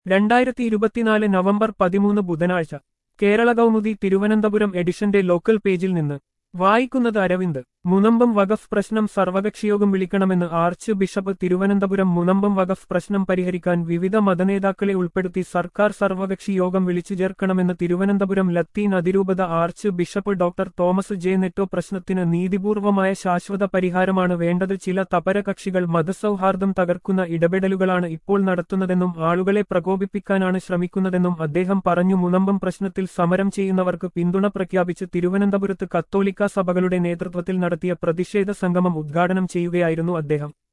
രണ്ടായിരത്തി ഇരുപത്തിനാല് നവംബർ പതിമൂന്ന് ബുധനാഴ്ച കേരള കൗമുദി തിരുവനന്തപുരം എഡിഷന്റെ ലോക്കൽ പേജിൽ നിന്ന് വായിക്കുന്നത് അരവിന്ദ് മുനമ്പം വഖഫ് പ്രശ്നം സർവകക്ഷിയോഗം വിളിക്കണമെന്ന് ആർച്ച് ബിഷപ്പ് തിരുവനന്തപുരം മുനമ്പം വഖഫ് പ്രശ്നം പരിഹരിക്കാൻ വിവിധ മതനേതാക്കളെ ഉൾപ്പെടുത്തി സർക്കാർ സർവകക്ഷി യോഗം വിളിച്ചു ചേർക്കണമെന്ന് തിരുവനന്തപുരം ലത്തീൻ അതിരൂപത archbishop doctor Thomas J Netto പ്രശ്നത്തിന് നീതിപൂർവമായ ശാശ്വത പരിഹാരമാണ് വേണ്ടത് ചില തപരകക്ഷികൾ മതസൗഹാർദ്ദം തകർക്കുന്ന ഇടപെടലുകളാണ് ഇപ്പോൾ നടത്തുന്നതെന്നും ആളുകളെ പ്രകോപിപ്പിക്കാനാണ് ശ്രമിക്കുന്നതെന്നും അദ്ദേഹം പറഞ്ഞു മുനമ്പം പ്രശ്നത്തിൽ സമരം ചെയ്യുന്നവർക്ക് പിന്തുണ പ്രഖ്യാപിച്ച് തിരുവനന്തപുരത്ത് കത്തോലിക്ക സഭകളുടെ നേതൃത്വത്തിൽ നടത്തിയ പ്രതിഷേധ സംഗമം ഉദ്ഘാടനം ചെയ്യുകയായിരുന്നു അദ്ദേഹം